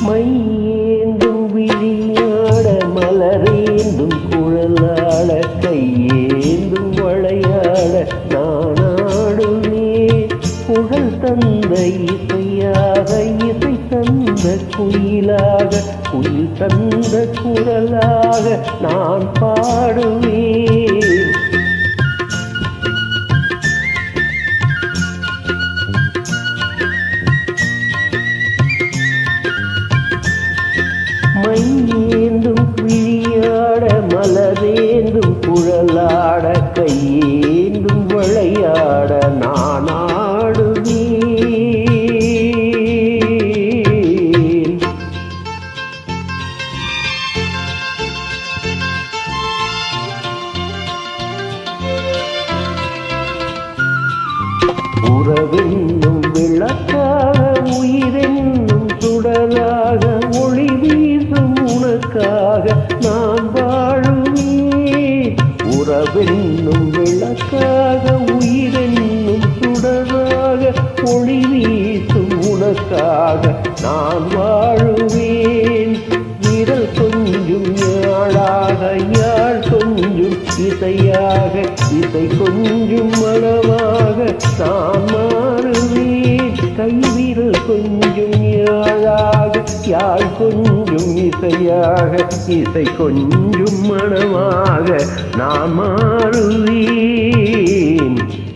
மையேந்தும் விழியாட மலரேந்தும் குழலாட கையேந்தும் வளையாட நானாடுவே புகழ் தந்த இசையாக இசை தந்த குயிலாக குயில் தந்த குரலாக நான் பாடுவேன் மையேந்தும் விழியாட மலரேந்தும் குழலாட கையேந்தும் விளையாட நான் ஆடுவேன் உறவென்னும் விளக்காக உயிரென்னும் சுடலாக ஒளி வீசும் உனக்காக நான் வாழுவேன் உறவென்னும் விளக்காக உயிரென்னும் சுடலாக ஒளி வீசும் உனக்காக நான் வாழுவேன் விரல் கொஞ்சும் யாழாக யாழ் கொஞ்சும் இசையாக இசை கொஞ்சும் மனமாக நான் மாறுவேன் கைவிரல் கொஞ்சும் யாழாக யாழ் கொஞ்சும் இசையாக இசை கொஞ்சும் மனமாக நான் மாறுவேன்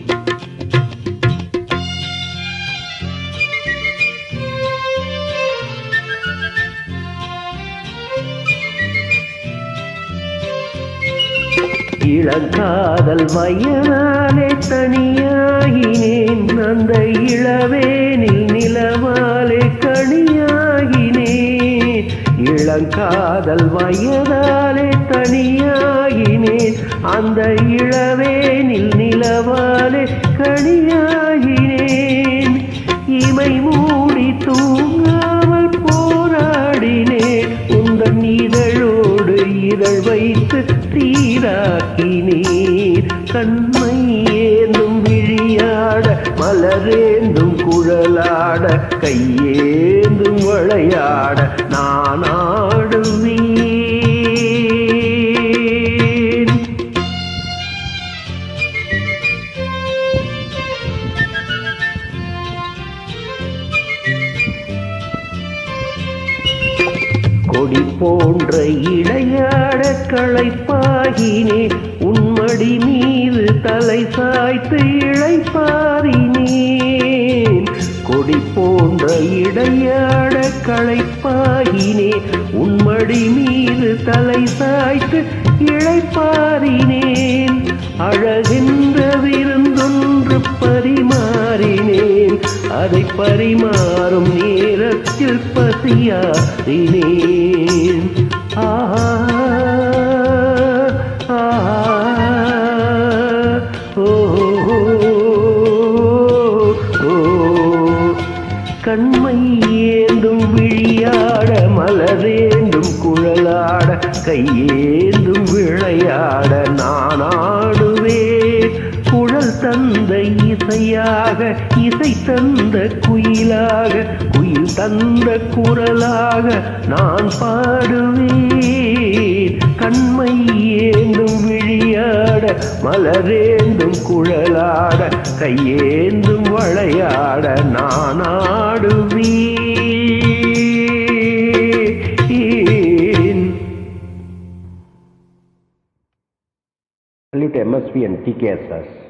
இளங்காதல் வயலாலே தனியாகினேன் அந்த இளவேனில் நிலவாலே கனியாகினேன் இளங்காதல் வயதாலே தனியாகினேன் அந்த இளவேனில் நிலவாலே கனியாகினேன் இமை மூடி தூங்காமல் போராடினேன் உந்தன் இதழோடு இதழ் வைத்து சீராக்கினீர் கண்மை ஏந்தும் விழியாட மலரேந்தும் குழலாட கையேந்தும் விளையாட நான் ஆடுவேன் கொடி போன்ற இடையாட களைப்பாகினேன் உன்மடி மீது தலை சாய்த்து இழைப்பாரினேன் கொடி போன்ற இடையாட களைப்பாகினேன் உன்மடி மீது தலை சாய்த்து இழைப்பாரினேன் அழகென்ற விருந்தொன்று பரிமாறினேன் அதை பரிமாறும் நேரத்தில் பசியாறினேன் ஆஹா ஆஹா ஓ ஓ கண்மை ஏந்தும் விழியாட மலரேந்தும் குழலாட கையேந்தும் விளையாட நான் ஆடுவேன் குழல் தந்த இசையாக இசை தந்த குயிலாக குயில் தந்த குரலாக நான் பாடுவேன் கண்மை ஏந்தும் விழியாட மலரேந்தும் குழலாட கையேந்தும் விளையாட நான் ஆடுவேன் Salute MSP and TKSS.